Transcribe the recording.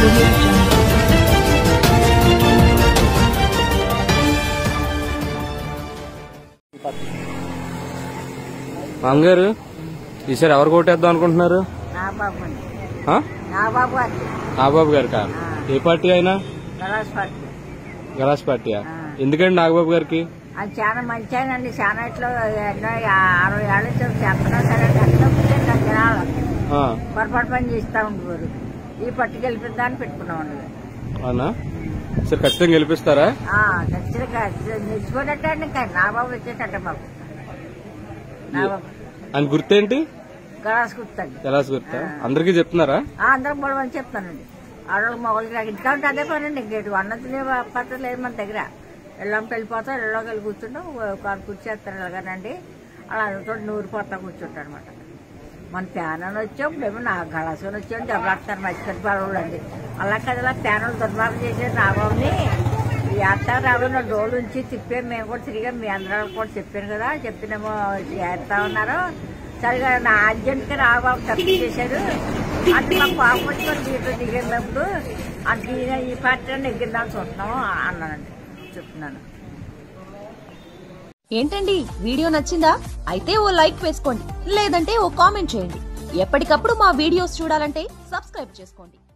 audio jungle. మామగారు ఈసారి ఎవరు కోటేద్దాం అనుకుంటున్నారు నా బాబు అండి ఆ? నా బాబు అండి నాగబాబు గారికా ఏ పార్టీ అయినా గలాస్ పార్టీ గలాస్ పార్టీయా ఆ. ఎందుకండి నాగబాబు గారికి అది చాలా మంచి ఆయనండి చాలా ఇట్లో ఎన్నో అరవై ఏళ్ళ నుంచి చేస్తున్నా సరే ఎట్లా కూర్చొని నాకు తినాలి ఆ, పొరపాటు పని చేస్తూ ఉండేవారు ఈ పట్టుకు వెళ్ళిపోద్దాన్ని పెట్టుకున్నామండి అవునా సరే ఖచ్చితంగా గెలిపిస్తారా ఆ, ఖచ్చితంగా నిలిచిపోయినట్టే అండి ఇంకా నా బాబు వచ్చేటట్ట బాబు నా బాబు ఆయన గుర్తేంటి గలాస్ కుర్తండి గలాస్ గుర్తా అందరికీ చెప్తున్నారా అందరం పొడవని చెప్తానండి ఆడవాళ్ళు మొగలు నాకు ఇంటికా ఉంటే అదే పనండి ఇంకేటి అన్నం తినే పద్ధతి లేదు మన దగ్గర ఇళ్ళంకి వెళ్ళిపోతాం ఇళ్ళలోకి వెళ్ళి కూర్చుంటాం కాదు కూర్చేస్తారు ఇలాగానండి అలా అందుతో నూరిపోతా కూర్చుంటాం అనమాట మన ప్యానల్ వచ్చాం మేము నా గళాసుని వచ్చాం దెబ్బలాడతారు మర్చిపోయి పడవలు అండి అలా కదా ఇలా ప్యానల్ దుర్మార్గం చేసే నాబాబుని ఈ అత్త రాబోయిన డోలు ఉంచి తిప్పాం మేము కూడా తిరిగాం మీ అందరూ కూడా చెప్పాను కదా చెప్పినేమో చేస్తా ఉన్నారు సరిగా నా అర్జెంట్గా రాబాబు తప్పు చేశారు అంటే మాకు పాపం వచ్చి మరి దీంట్లో దిగినప్పుడు అంటే ఈయన ఈ పార్టీ నెగ్గిందాన్ని చూస్తున్నాము అన్నానండి చెప్తున్నాను ఏంటండి వీడియో నచ్చిందా అయితే ఓ లైక్ వేసుకోండి లేదంటే ఓ కామెంట్ చేయండి ఎప్పటికప్పుడు మా వీడియోస్ చూడాలంటే సబ్స్క్రైబ్ చేసుకోండి